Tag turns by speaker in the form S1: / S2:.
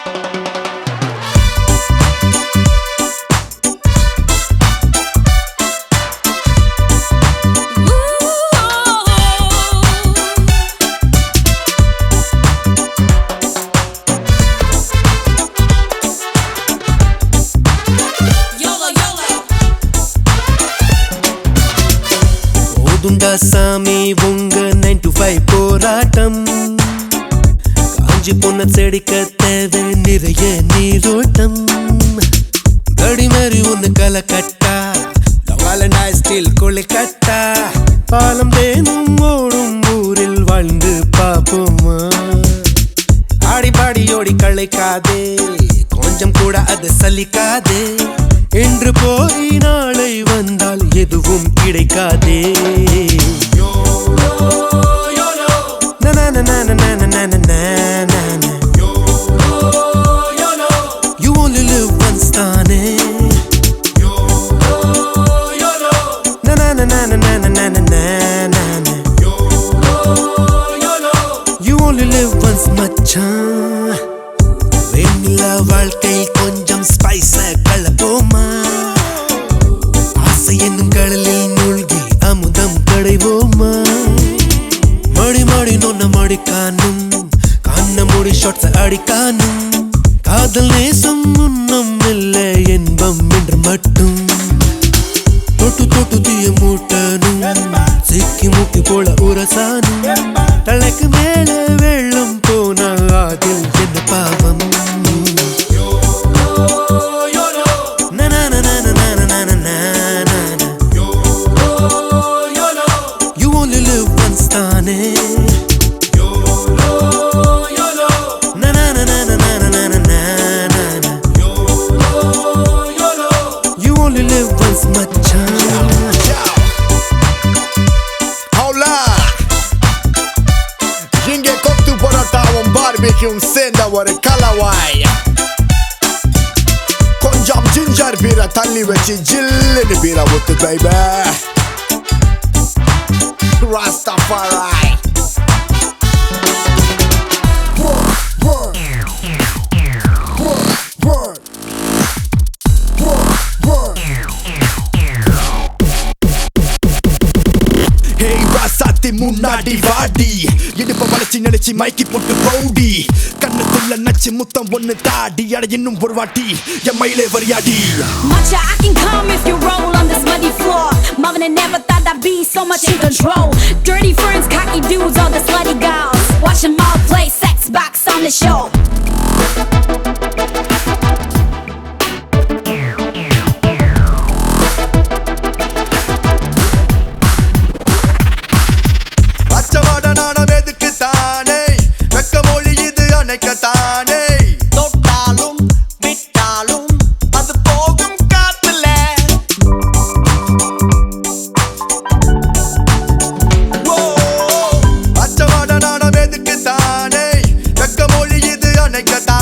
S1: YOLO, YOLO.
S2: போதுண்டா சாமி உங்க நைன் டு ஃபைவ் போராட்டம் காஞ்சி பொண்ண செடிக்க தேவை நிறைய நீரோட்டம் தடி மாதிரி ஒண்ணு கலை கட்டா வாலண்டாய் ஸ்டீல் கொலை கட்டா பாலம் தேனும் ஓடும் ஊரில் வாழ்ந்து பாப்போமா ஆடி பாடி ஓடி களைக்காதே கொஞ்சம் கூட அது சலிக்காதே இன்று போய் நாளை வந்தால் எதுவும் கிடைக்காதே Na na na na na na na na na na na. You only live once, தானே Na na na na na na na na na na na. You only live once, மச்சான் வெண்ணிலா வாழ்க்கை கொஞ்சம் ஸ்பைஸ கலப்போமா ஆசை என்னும் கடலில் மூழ்கி அமுதம் கடைவோமா மடி மடி நொன்ன மடி காணும் கண்ண மூடி ஷாட்ஸ் அடிக்கானும் காதல் நேசம் முன்னம் இல்லை என்பம் என்று மட்டும் தொட்டு தொட்டு தீய மூட்டனும் சிக்கி முக்கி போல உரசானும் தலைக்கு மேல வெள்ளம் போனா அதில் என்ன பாவம் Na na na na na na na na na na na. You only live once, தானே Na na na na na na na na na na na. You only live once, மச்சான்
S3: Hola! இங்கே கொத்து பரோட்டாவும் பார்பிக்யூம் சேர்ந்த ஒரு கலவாய் கொஞ்சம் ginger பீரை தள்ளி வச்சு ஜில்லுன்னு பீரை ஊத்து baby Rastafari Work, work. Work, work. Work, work. Hey ராசாத்தி முன்னாடி வாடி இடுப்ப வளைச்சி நினைச்சு மைக்கி போட்டு பவுடி கண்ணுக்குள்ள நச்சு முத்தம் ஒண்ணு தாடி அட இன்னும் ஒரு வாட்டி என் மயிலே வரியாடி
S1: Matcha, I can come if you roll on this muddy floor. Marvin had never thought I'd be so much in control. Dirty friends, cocky dudes, all the slutty gals. Watch them all play sex box on the show.
S3: பச்சவாட நாணம் எதுக்கு தானே வெக்க மொழி இது அணைக்க தானே தொட்டாலும் விட்டாலும் அது போகும் காத்துல பச்சவாட நாணம் எதுக்கு தானே வெக்க மொழி இது அணைக்க தானே